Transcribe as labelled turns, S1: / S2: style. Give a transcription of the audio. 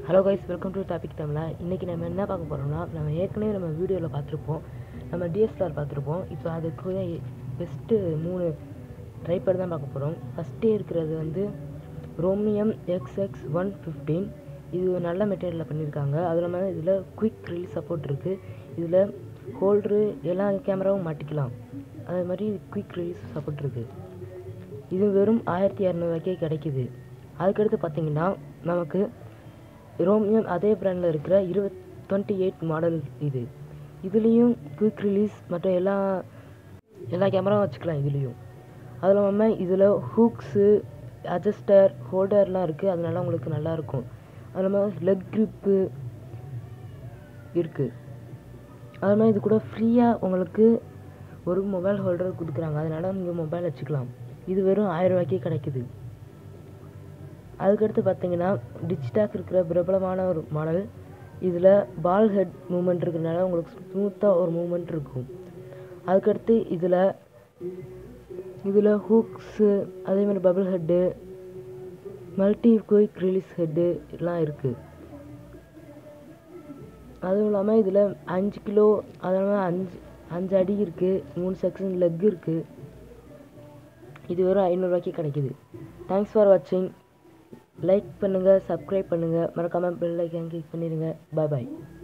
S1: hello guys welcome to topic Tamizha இன்றைக்கி நம்ம என்ன பார்க்க போகிறோம்னா நம்ம ஏற்கனவே நம்ம வீடியோவில் பார்த்துருப்போம் நம்ம டிஎஸ்எல்ஆர் பார்த்துருப்போம் இப்போ அதுக்கு பெஸ்ட்டு மூணு ட்ரைபேட் தான் பார்க்க போகிறோம் ஃபஸ்ட்டே இருக்கிறது வந்து ரோமியம் எக்ஸ் எக்ஸ் ஒன் ஃபிஃப்டீன் இது ஒரு நல்ல மெட்டீரியலில் பண்ணியிருக்காங்க அது இல்லாமல் இதில் குயிக் ரிலீஸ் சப்போர்ட் இருக்குது இதில் ஹோல்ட்ரு எல்லா கேமராவும் மாட்டிக்கலாம் அதே மாதிரி குயிக் ரிலீஸ் சப்போர்ட் இருக்குது இது வெறும் ஆயிரத்தி இரநூறுவாய்க்கே கிடைக்குது அதுக்கடுத்து பார்த்தீங்கன்னா நமக்கு ரோமியம் அதே பிராண்டில் இருக்கிற இருபத் டுவெண்ட்டி எயிட் மாடல் இது இதுலேயும் குயிக் ரிலீஸ் மற்ற எல்லா எல்லா கேமராவும் வச்சுக்கலாம் இதுலேயும் அது இல்லாமல் இதில் ஹூக்ஸு அட்ஜஸ்டர் ஹோல்டர்லாம் இருக்குது அதனால உங்களுக்கு நல்லாயிருக்கும் அது இல்லாமல் லெக் க்ரிப்பு இருக்குது அது மாதிரி இது கூட ஃப்ரீயாக உங்களுக்கு ஒரு மொபைல் ஹோல்டர் கொடுக்குறாங்க அதனால் நீங்கள் மொபைல் வச்சுக்கலாம் இது வெறும் ஆயிரம் ரூபாய்க்கே கிடைக்குது அதுக்கடுத்து பார்த்தீங்கன்னா டிஜிடாக் இருக்கிற பிரபலமான ஒரு மாடல் இதில் பால் ஹெட் மூமெண்ட் இருக்கிறதுனால உங்களுக்கு ஸ்மூத்தாக ஒரு மூமெண்ட் இருக்கும் அதுக்கடுத்து இதில் இதில் ஹூக்ஸு அதே மாதிரி bubble head multi quick release head எல்லாம் இருக்குது அதுவும் இல்லாமல் இதில் அஞ்சு கிலோ அது இல்லாமல் அஞ்சு அஞ்சு அடி இருக்குது மூணு செக்ஷன் லெக் இருக்குது இது வெறும் ஐநூறுரூவாய்க்கு கிடைக்குது தேங்க்ஸ் ஃபார் வாட்சிங் லைக் பண்ணுங்கள் சப்ஸ்கிரைப் பண்ணுங்கள் மறக்காமல் பெல் ஐக்கான் கிளிக் பண்ணிடுங்க பாய் பாய்